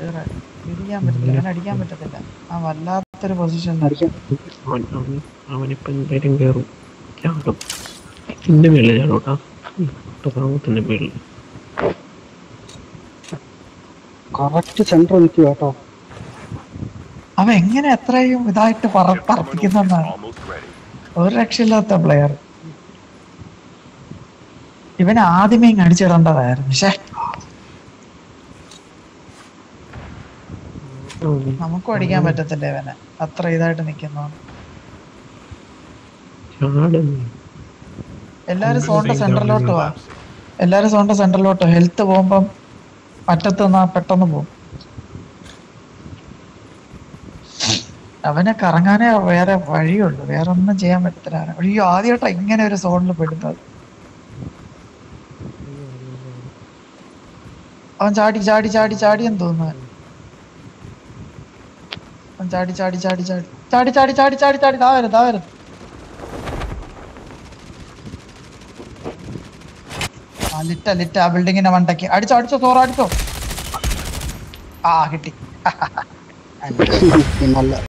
പ്ലെയറെ ഇരിക്കാൻ പറ്റില്ല അവനെ അടിക്കാൻ പറ്റത്തില്ല ആ വല്ലാത്തൊരു പൊസിഷനിൽ അടിക്കാൻ അവൻ അവൻ അവനിപ്പം എന്തായാലും കയറും ചാടും ഇതിന്റെ മേളിൽ ചാടൂട്ടാ തൊട്ടാമത്തിന്റെ മേളിൽ കറക്റ്റ് സെന്റർ നിൽക്കുക കേട്ടോ അവൻ എങ്ങനെ എത്രയും ഇതായിട്ട് പറ- പറപ്പിക്കുന്നെന്നാണ് Almost ready. ഒരു രക്ഷയില്ലാത്ത പ്ലെയർ ഇവനെ ആദ്യമേ ഇങ്ങ് അടിച്ചിടേണ്ടതായിരുന്നു പക്ഷേ നമുക്കും അടിക്കാൻ പറ്റത്തില്ല ഇവനെ അത്ര ഇതായിട്ട് നിൽക്കുന്നു ചാടും എല്ലാരും സോണിന്റെ സെന്ററിലോട്ട് വാ എല്ലാരും സോണിന്റെ സെന്ററിലോട്ട് ഹെൽത്ത് പോകുമ്പം അറ്റത്ത് നിന്നാ പെട്ടെന്ന് പോകും അവനെ കറങ്ങാനേ വേറെ വഴിയുള്ളൂ വേറെ ഒന്നും ചെയ്യാൻ പറ്റത്തില്ല അവനെ. അയ്യോ ആദ്യമായിട്ടാ ഇങ്ങനെ ഒരു സോണിൽ പെടുന്നത് അവൻ ചാടി ചാടി ചാടി ചാടിയെന്ന് തോന്നുന്നു അവൻ ചാടി ചാടി ചാടി ചാടി ചാടി ചാടി ചാടി ചാടി ചാടി ദാ വരും ദാ വരും ആ ലിറ്റ ലിറ്റ ആ ബിൽഡിങ്ങിന്റെ മണ്ടയ്ക്ക് അടിച്ചോ അടിച്ചോ സോറ അടിച്ചോ ആ കിട്ടി നല്ല